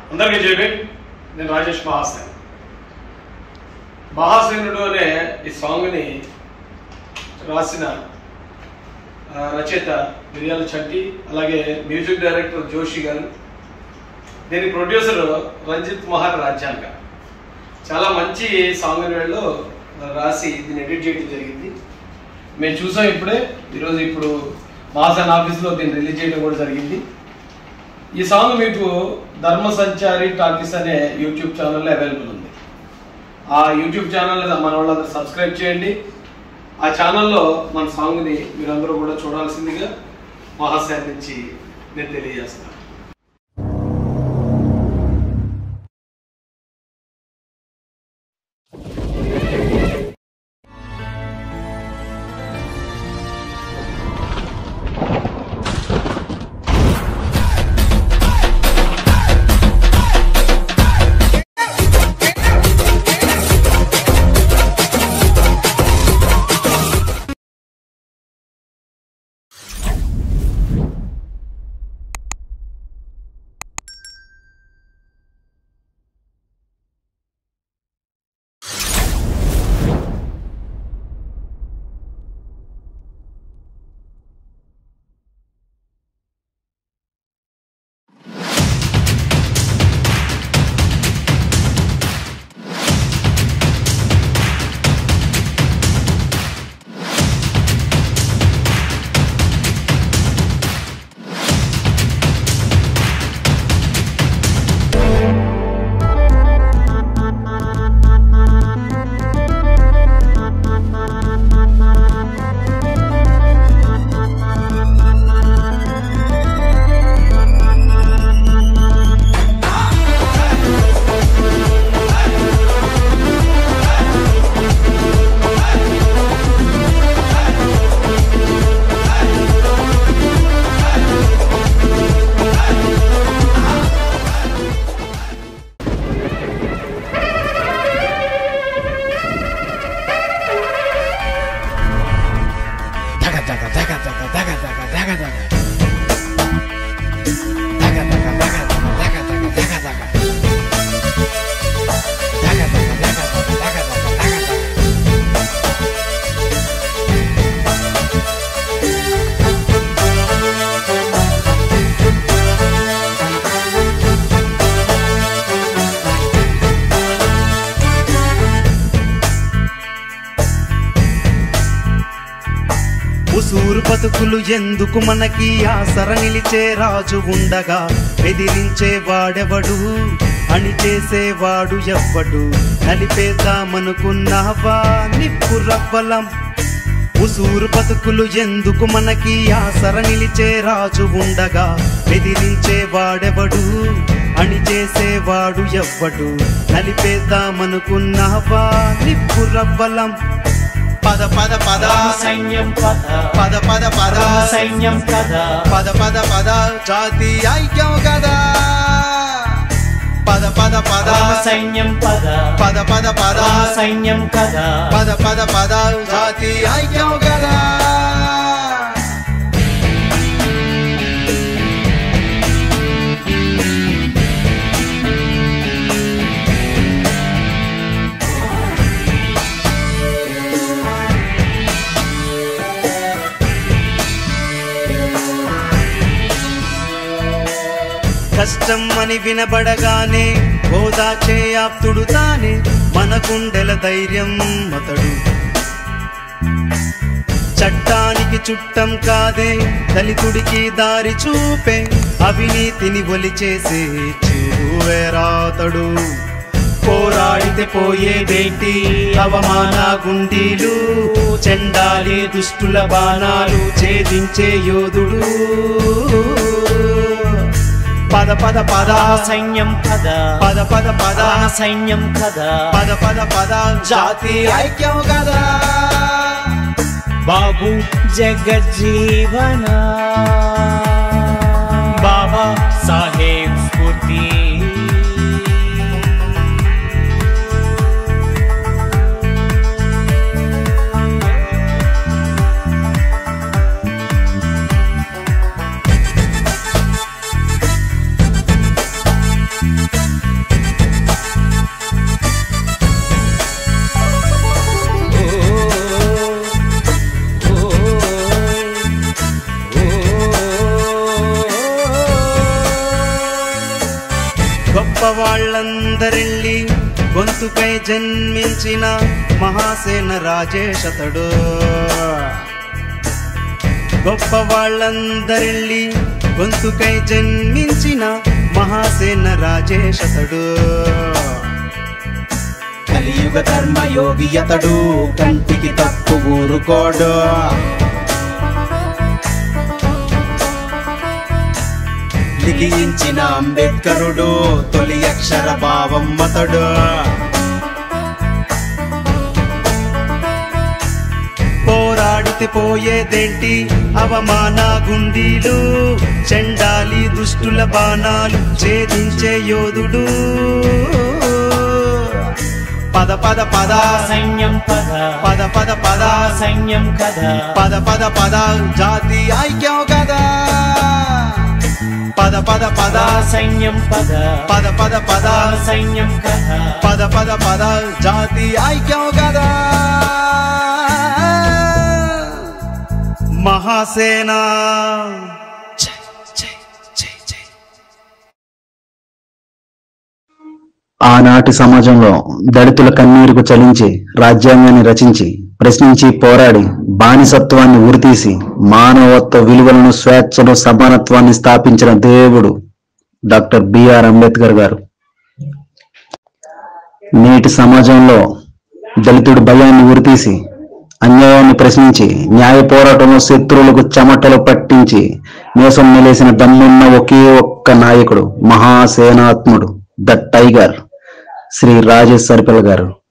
అందరికీ జేబీ నేను రాజేష్ మహాసేన్ మహాసేనుడు అనే ఈ సాంగ్ని రాసిన ఆ, రచయిత మిరియాల చంటి అలాగే మ్యూజిక్ డైరెక్టర్ జోషి గారు దీని ప్రొడ్యూసర్ రంజిత్ మహార్ రాజ్యాంగ చాలా మంచి సాంగ్ వీళ్ళు రాసి దీన్ని ఎడిట్ చేయడం జరిగింది మేము చూసాం ఇప్పుడే ఈరోజు ఇప్పుడు మహాసేన్ ఆఫీస్లో దీన్ని రిలీజ్ చేయడం కూడా జరిగింది ఈ సాంగ్ మీకు ధర్మ సంచారి టాకీస్ అనే యూట్యూబ్ ఛానల్లో అవైలబుల్ ఉంది ఆ యూట్యూబ్ ఛానల్ మన వాళ్ళందరూ సబ్స్క్రైబ్ చేయండి ఆ ఛానల్లో మన సాంగ్ని మీరందరూ కూడా చూడాల్సిందిగా మహాశాన్ నుంచి నేను తెలియజేస్తాను Daga daga daga daga daga daga daga daga. Daga daga daga daga daga daga daga daga. Daga daga daga daga daga daga daga daga. ఉసూరు బతుకులు ఎందుకు మనకి ఆసర నిలిచే రాజు ఉండగా బెదిరించే వాడెవడు అని చేసేవాడు ఎవ్వడు నలిపేద్దామనుకున్నావా నిప్పు రవ్వలం ఉసూరు బతుకులు ఎందుకు మనకి ఆసర నిలిచే రాజు ఉండగా బెదిరించే వాడెవడు అని చేసేవాడు ఎవ్వడు నలిపేద్దామనుకున్నావా నిప్పు రవ్వలం పద పద పద సైన్యం పద పద పద పద సైన్యం పద పద పద పద జాతి ఐక్యం కదా పద పద పద సైన్యం పద పద పద పద సైన్యం కదా పద పద పద జాతి ఐక్యం కదా కష్టం అని వినబడగానే ఓదాచే ఆప్తుడు తానే మన గుండెల ధైర్యం అతడు చట్టానికి చుట్టం కాదే దళితుడికి దారి చూపే అవినీతిని ఒలిచేసే చూవేరాతడు పోరాడితే పోయేదేంటి అవమాన గుండీలు చెండాలి దుష్టుల బాణాలు ఛేదించే యోధుడు పద పద పద సైన్యం పద పద పద పద సైన్యం కదా పద పద పద జాతి ఐక్యం కదా బాబు జగజ్జీవన బాబా సాహేబ్ స్ఫూర్తి Daga వాళ్ళందరిళ్ళి గొంతుకై జన్మించిన మహాసేన రాజేశతడు గొప్ప వాళ్ళందరిళ్ళి గొంతుకై జన్మించిన మహాసేన రాజేశతడు కలియుగ కర్మయోగి అతడు కంటికి తప్పు ఊరుకోడు లిఖించిన అంబేద్కరుడు తొలి అక్షర భావం అతడు పోరాడితే పోయేదేంటి అవమాన గుండీలు చెండాలి దుష్టుల బాణాలు ఛేదించే యోధుడు పద పద పద సైన్యం పద పద పద పద సైన్యం కదా పద పద పద జాతి ఐక్యం కదా పద పద పద సైన్యం పద పద పద పద సైన్యం కదా పద పద పద జాతి ఐక్యం కదా మహాసేన జై జై జై జై ఆనాటి సమాజంలో దళితుల కన్నీరుకు చలించి రాజ్యాంగాన్ని రచించి ప్రశ్నించి పోరాడి బానిసత్వాన్ని ఉరితీసి మానవత్వ విలువలను స్వేచ్ఛను సమానత్వాన్ని స్థాపించిన దేవుడు డాక్టర్ బిఆర్ అంబేద్కర్ గారు నేటి సమాజంలో దళితుడి భయాన్ని ఉరితీసి అన్యాయాన్ని ప్రశ్నించి న్యాయ పోరాటంలో శత్రువులకు చెమటలు పట్టించి మోసం నిలేసిన దమ్మున్న ఒకే ఒక్క నాయకుడు మహాసేనాత్ముడు ద టైగర్ శ్రీ రాజేష్ సరిపల్ గారు